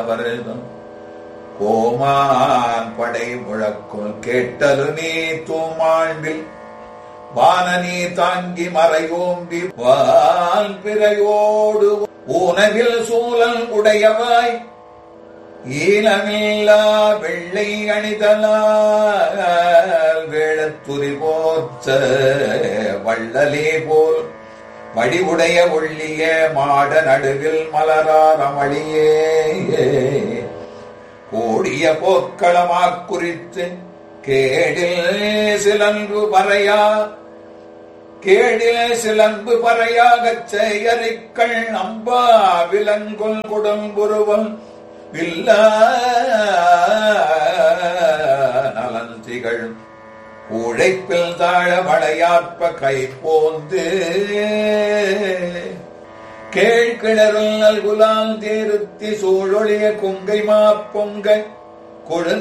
அவர்தம் கோமான் படை முழக்குள் கேட்டலு நீ தூமாண்டில் வானநீ தாங்கி மறையோம்பி வால் பிறையோடு ஊனவில் சூழல் உடையவாய் ஈனமில்லா வெள்ளை அணிதலால் வேளத்துரி போர்த்த வள்ளலே போல் வடிவுடைய ஒள்ளிய மாட நடுவில் மலராரமளியே கோடிய போர்க்களமாக் குறித்து கேடில் சிலங்கு பறையா கேடில் சிலம்பு பறையாகச் செயறிக்கள் அம்பா விலங்குல் குடம்புருவல் வில்ல நலன் திகழும் உழைப்பில் தாழ வளையாற்ப கை போந்து கேழ்கிணறுல் நல்குலால் தேருத்தி சூழொழிய குங்கை மாப்பொங்க கொழு